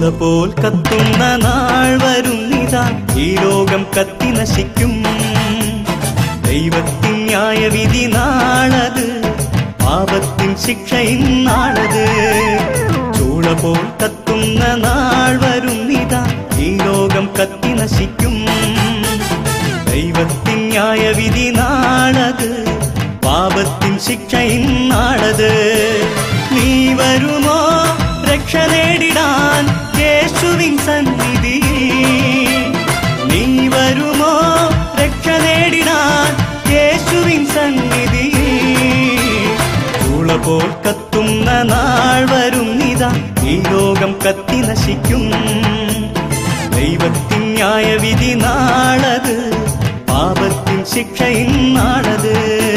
ചൂള പോൽ കത്തുന്ന നാൾ വരുന്നിതാ ഈ ലോകം കത്തി നശിക്കും ദൈവത്തിൻ ന്യായവിധി നാളത് പാപത്തിൻ ശിക്ഷ ഇന്നാളത് ചൂള പോൽ കത്തുന്ന നാൾ വരുന്നിതാ ഈ ലോകം കത്തി നശിക്കും ദൈവത്തിൻ ന്യായവിധി നാളത് പാപത്തിൻ ശിക്ഷ ഇന്നാളത് നീ വരുമോ രക്ഷ നേടിടാൻ യേശുവിൻ സന്നിധി നീ വരുമോ രക്ഷ നേടിടാൻ യേശുവിൻ സന്നിധി ചൂള പോൽ കത്തുന്ന നാൾ വരുന്നിതാ ഈ ലോകം കത്തി നശിക്കും ദൈവത്തിൻ ന്യായവിധി നാളത് പാപത്തിൻ ശിക്ഷ ഇന്നാളത്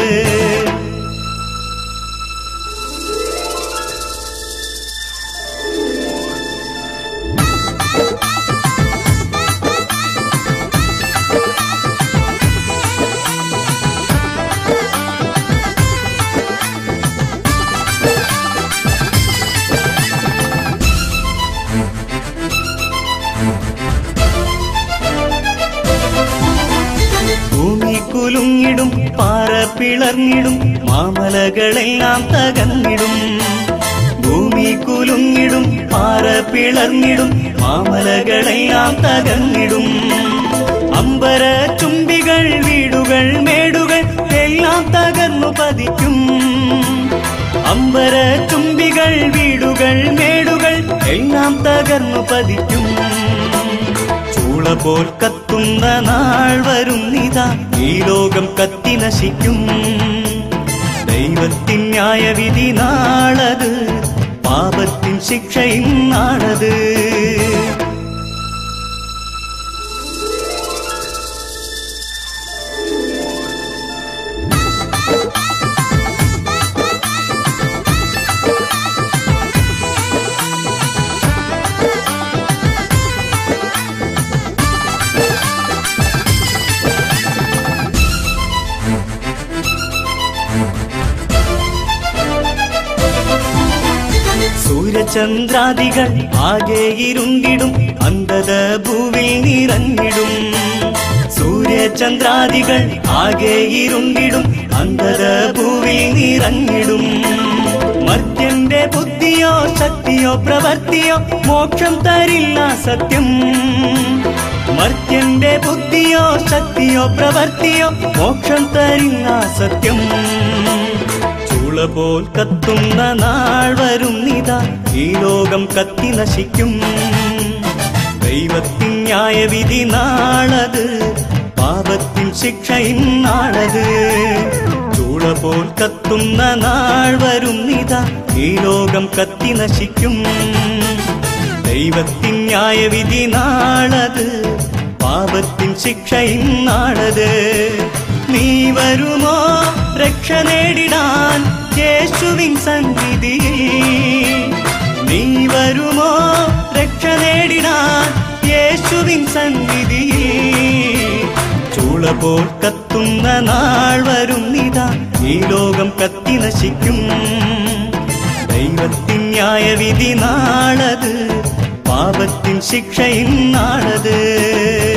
ഭൂമി കുലുങ്ങിടും പാറ പിളർന്നിടും മാമലകളെല്ലാം തകർന്നിടും ഭൂമി കുലുങ്ങിടും പാറ പിളർന്നിടും മാമലകളെല്ലാം തകർന്നിടും അമ്പര ചുംബികൾ വീടുകൾ മേടുകൾ എല്ലാം തകർന്നു പതിക്കും അമ്പര ചുംബികൾ വീടുകൾ മേടുകൾ എല്ലാം തകർന്നു പതിക്കും ചൂള പോൽ കത്തുന്ന നാൾ വരുന്നിതാ ഈ ലോകം കത്തി നശിക്കും ദൈവത്തിൻ ന്യായവിധി നാളത് പാപത്തിൻ ശിക്ഷ ഇന്നാളത് സൂര്യചന്ദ്രാദികൾ ആകെ ഇരുണ്ടിടും അന്ധത ഭൂവിൽ നിറഞ്ഞിടും സൂര്യചന്ദ്രാദികൾ ആകെ ഇരുണ്ടിടും അന്ധത ഭൂവിൽ നിറഞ്ഞിടും മർത്യന്റെ ബുദ്ധിയോ ശക്തിയോ പ്രവർത്തിയോ മോക്ഷം തരില്ല സത്യം മർത്യന്റെ ബുദ്ധിയോ ശക്തിയോ പ്രവർത്തിയോ മോക്ഷം തരില്ല സത്യം ചൂള പോൽ കത്തുന്ന നാൾ വരുന്നിതാ ഈ ലോകം കത്തി നശിക്കും ദൈവത്തിൻ ന്യായവിധി നാളത് പാപത്തിൻ ശിക്ഷ ഇന്നാളത് ചൂള പോൽ കത്തുന്ന നാൾ വരുന്നിതാ ഈ ലോകം കത്തി നശിക്കും ദൈവത്തിൻ ന്യായവിധി നാളത് പാപത്തിൻ ശിക്ഷ ഇന്നാളത് നീ വരുമോ രക്ഷ നേടിടാൻ യേശുവിൻ സന്നിധിയിൽ നീ വരുമോ രക്ഷ നേടിടാൻ യേശുവിൻ സന്നിധിയിൽ ചൂള പോൽ കത്തുന്ന നാൾ വരുന്നിതാ ഈ ലോകം കത്തി നശിക്കും ദൈവത്തിൻ ന്യായവിധി നാളത് പാപത്തിൻ ശിക്ഷ ഇന്നാളത്